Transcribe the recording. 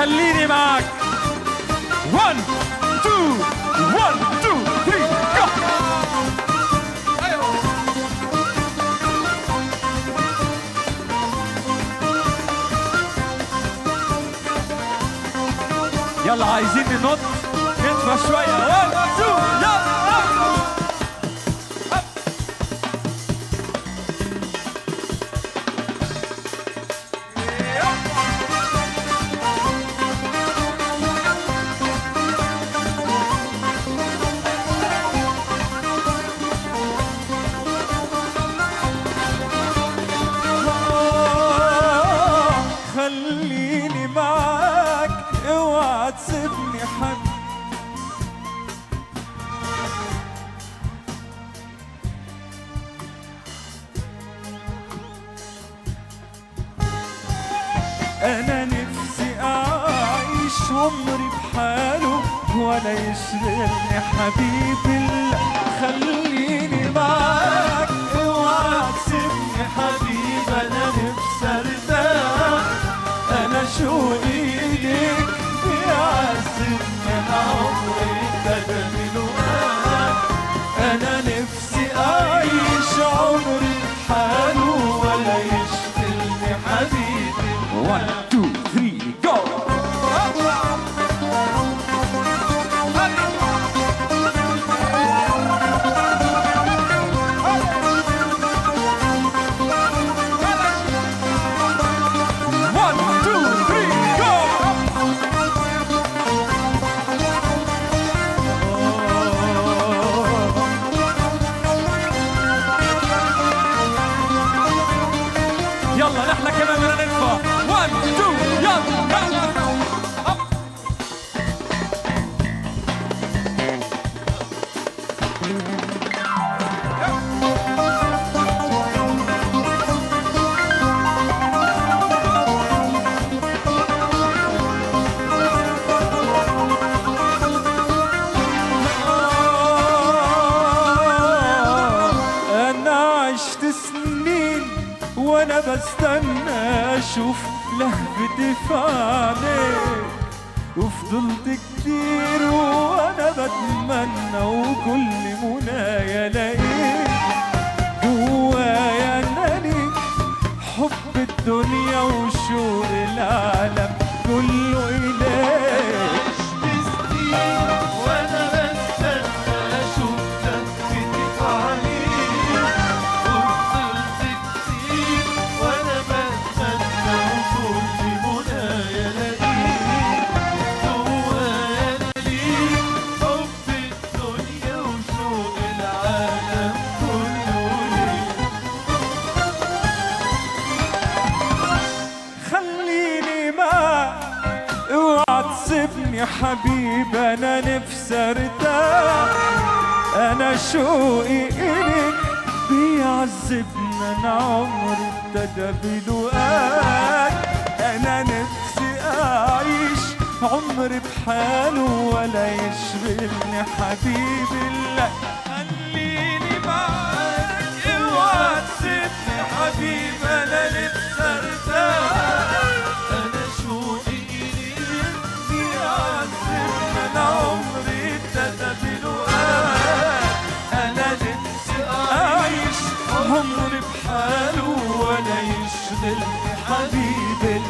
خليني معاك 1 2 1 2 3 جو يلا عايزين ننط نطفى شوية 1 2 يلا خليني معاك اوعى تسيبني حد انا نفسي اعيش عمري بحاله ولا يشغلني حبيبي لا خليني معاك اوعى تسيبني حبيبي انا نفسي ارتاح انا شوقي ليك بيعذبني عمري ابتدى لقاك انا نفسي اعيش عمري بحاله ولا يشغلني حبيبي 1 2 3 جو One, two, three, go! يلا نحن كمان بدنا نرفع 1 2 يلا يلا أب. أنا عشت سنين وأنا بستنى أشوف لهفتي في عينيك وفضلت كتير وأنا بتمنى وكل منايا الاقيك جوايا أنا ليك حب الدنيا وشوق العالم كله إليك وانا بستنى اشوف لفتي في عينيك وفضلت كتير وانا بتمنى وكل منايا الاقيك جوايا انا ليك حب الدنيا وشوق العالم كله ليك خليني معاك اوعى تسيبني حبيب انا نفسي ارتاح انا شوقي اليك بيعذبني انا عمري ابتدى بلقاك انا نفسي اعيش عمري بحاله ولا يشغلني حبيبي لا خليني معاك اوعى تسيبني حبيب انا نفسي ارتاح انا شوقي اليك بيعذبني انا عمري ابتدى بلقاك انا نفسي اعيش عمري بحاله ولا يشغلني حبيبي